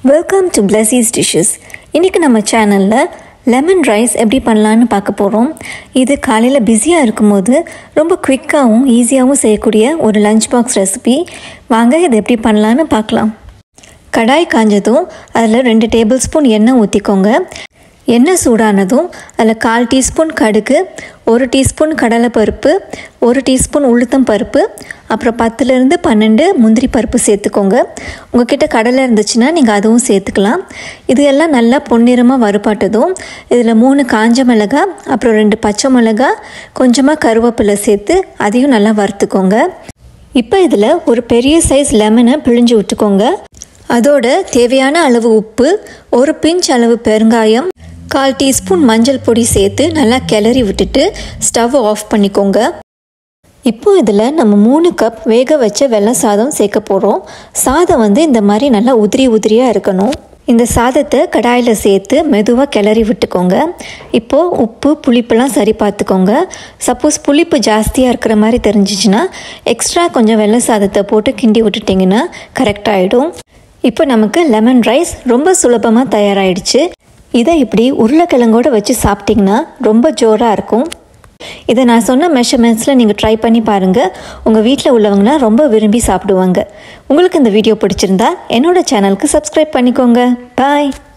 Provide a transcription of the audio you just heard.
welcome to பிளஸீஸ் dishes இன்றைக்கி நம்ம சேனலில் லெமன் ரைஸ் எப்படி பண்ணலான்னு பார்க்க போகிறோம் இது காலையில் பிஸியாக இருக்கும்போது ரொம்ப குவிக்காகவும் ஈஸியாகவும் செய்யக்கூடிய ஒரு லஞ்ச் பாக்ஸ் ரெசிபி வாங்க இது எப்படி பண்ணலான்னு பார்க்கலாம் கடாய் காஞ்சதும் அதில் ரெண்டு டேபிள் ஸ்பூன் எண்ணெய் ஊற்றிக்கோங்க எண்ணெய் சூடானதும் அதில் கால் டீஸ்பூன் கடுகு ஒரு டீஸ்பூன் கடலைப்பருப்பு ஒரு டீஸ்பூன் உளுத்தம் பருப்பு அப்புறம் பத்துலேருந்து பன்னெண்டு முந்திரி பருப்பு சேர்த்துக்கோங்க உங்ககிட்ட கடலை இருந்துச்சுன்னா நீங்கள் அதுவும் சேர்த்துக்கலாம் இது எல்லாம் நல்லா பொன்னிறமாக வறுப்பாட்டதும் இதில் மூணு காஞ்ச மிளகாய் அப்புறம் ரெண்டு பச்சை மிளகாய் கொஞ்சமாக கருவேப்பிலை சேர்த்து அதையும் நல்லா வறுத்துக்கோங்க இப்போ இதில் ஒரு பெரிய சைஸ் லெமனை பிழிஞ்சு விட்டுக்கோங்க அதோட தேவையான அளவு உப்பு ஒரு பிஞ்ச் அளவு பெருங்காயம் கால் டீஸ்பூன் மஞ்சள் பொடி சேர்த்து நல்லா கிளறி விட்டுட்டு ஸ்டவ் ஆஃப் பண்ணிக்கோங்க இப்போ இதில் நம்ம மூணு கப் வேக வச்ச வெள்ளை சாதம் சேர்க்க போகிறோம் சாதம் வந்து இந்த மாதிரி நல்லா உதிரி உதிரியாக இருக்கணும் இந்த சாதத்தை கடாயில் சேர்த்து மெதுவாக கிளறி விட்டுக்கோங்க இப்போது உப்பு புளிப்பெல்லாம் சரி பார்த்துக்கோங்க சப்போஸ் புளிப்பு ஜாஸ்தியாக இருக்கிற மாதிரி தெரிஞ்சிச்சுன்னா எக்ஸ்ட்ரா கொஞ்சம் வெள்ளை சாதத்தை போட்டு கிண்டி விட்டுட்டிங்கன்னா கரெக்டாகிடும் இப்போ நமக்கு லெமன் ரைஸ் ரொம்ப சுலபமாக தயாராகிடுச்சு இதை இப்படி உருளைக்கிழங்கோடு வச்சு சாப்பிட்டிங்கன்னா ரொம்ப ஜோராக இருக்கும் இதை நான் சொன்ன மெஷர்மெண்ட்ஸில் நீங்கள் ட்ரை பண்ணி பாருங்கள் உங்கள் வீட்டில் உள்ளவங்களாம் ரொம்ப விரும்பி சாப்பிடுவாங்க உங்களுக்கு இந்த வீடியோ பிடிச்சிருந்தா என்னோட சேனலுக்கு சப்ஸ்கிரைப் பண்ணிக்கோங்க பாய்